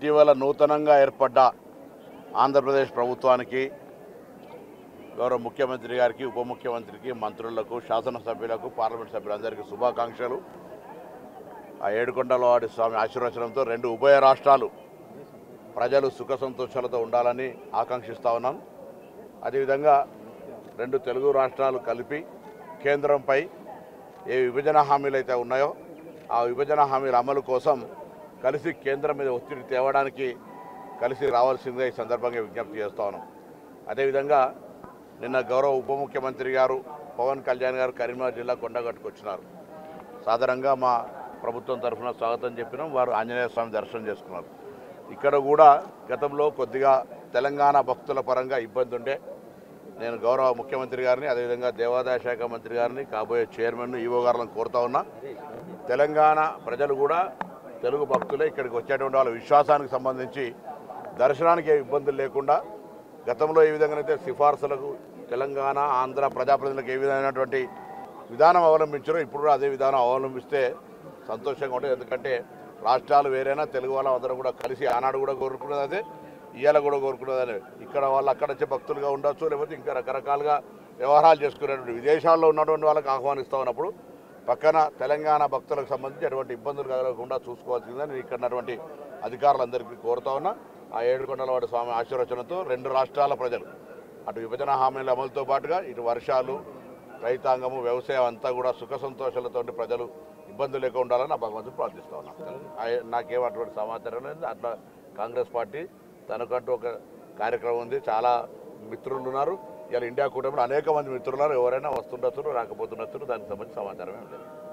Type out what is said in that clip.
ఇటీవల నూతనంగా ఏర్పడ్డ ఆంధ్రప్రదేశ్ ప్రభుత్వానికి గౌరవ ముఖ్యమంత్రి గారికి ఉప ముఖ్యమంత్రికి మంత్రులకు శాసనసభ్యులకు పార్లమెంట్ సభ్యులందరికీ శుభాకాంక్షలు ఆ ఏడుకొండలవాడి స్వామి ఆశీర్వచనంతో రెండు ఉభయ రాష్ట్రాలు ప్రజలు సుఖ సంతోషాలతో ఉండాలని ఆకాంక్షిస్తా ఉన్నాం అదేవిధంగా రెండు తెలుగు రాష్ట్రాలు కలిపి కేంద్రంపై ఏ విభజన హామీలు అయితే ఉన్నాయో ఆ విభజన హామీల అమలు కోసం కలిసి కేంద్రం మీద ఒత్తిడి తేవడానికి కలిసి రావాల్సిందిగా ఈ సందర్భంగా విజ్ఞప్తి చేస్తా ఉన్నాం అదేవిధంగా నిన్న గౌరవ ఉప ముఖ్యమంత్రి గారు పవన్ కళ్యాణ్ గారు కరీంనగర్ జిల్లా కొండగట్టుకు వచ్చినారు సాధారణంగా మా ప్రభుత్వం తరఫున స్వాగతం చెప్పినాం వారు ఆంజనేయ స్వామి దర్శనం చేసుకున్నారు ఇక్కడ కూడా గతంలో కొద్దిగా తెలంగాణ భక్తుల పరంగా ఇబ్బంది ఉండే నేను గౌరవ ముఖ్యమంత్రి గారిని అదేవిధంగా దేవాదాయ శాఖ మంత్రి గారిని కాబోయే చైర్మన్ ఈవో గారులను కోరుతా ఉన్నా తెలంగాణ ప్రజలు కూడా తెలుగు భక్తులే ఇక్కడికి వచ్చేటువంటి వాళ్ళ విశ్వాసానికి సంబంధించి దర్శనానికి ఏ ఇబ్బందులు లేకుండా గతంలో ఏ విధంగానైతే సిఫార్సులకు తెలంగాణ ఆంధ్ర ప్రజాప్రతినిధులకు ఏ విధమైనటువంటి విధానం అవలంబించారో ఇప్పుడు కూడా అదే విధానం అవలంబిస్తే సంతోషంగా ఉంటుంది ఎందుకంటే రాష్ట్రాలు వేరైనా తెలుగు వాళ్ళం అందరం కూడా కలిసి ఆనాడు కూడా కోరుకున్నది అదే ఇవాళ కూడా కోరుకున్నది అదే ఇక్కడ వాళ్ళు అక్కడ వచ్చే భక్తులుగా ఉండొచ్చు లేకపోతే ఇంకా రకరకాలుగా వ్యవహారాలు చేసుకునేటువంటి విదేశాల్లో ఉన్నటువంటి వాళ్ళకి ఆహ్వానిస్తూ ఉన్నప్పుడు పక్కన తెలంగాణ భక్తులకు సంబంధించి అటువంటి ఇబ్బందులు కలగకుండా చూసుకోవాల్సిందని నేను ఇక్కడ ఉన్నటువంటి అధికారులందరికీ కోరుతా ఉన్నా ఆ ఏడుకొండలవాడి స్వామి ఆశీర్వచనంతో రెండు రాష్ట్రాల ప్రజలు అటు విభజన హామీల అమలుతో పాటుగా ఇటు వర్షాలు రైతాంగము వ్యవసాయం అంతా కూడా సుఖ సంతోషాలతో ప్రజలు ఇబ్బందులు లేకుండా ఉండాలని నా భగవంతుడు ప్రార్థిస్తా ఉన్నాను ఆ- నాకేం అటువంటి సమాచారం లేదు అట్లా కాంగ్రెస్ పార్టీ తనకంటూ ఒక కార్యక్రమం ఉంది చాలా మిత్రులు ఉన్నారు ఇలా ఇండియా కూటమిలో అనేక మంది మిత్రులు ఉన్నారు ఎవరైనా వస్తుండొచ్చు రాకపోతుండొచ్చు దానికి సంబంధించి సమాచారం ఏం లేదు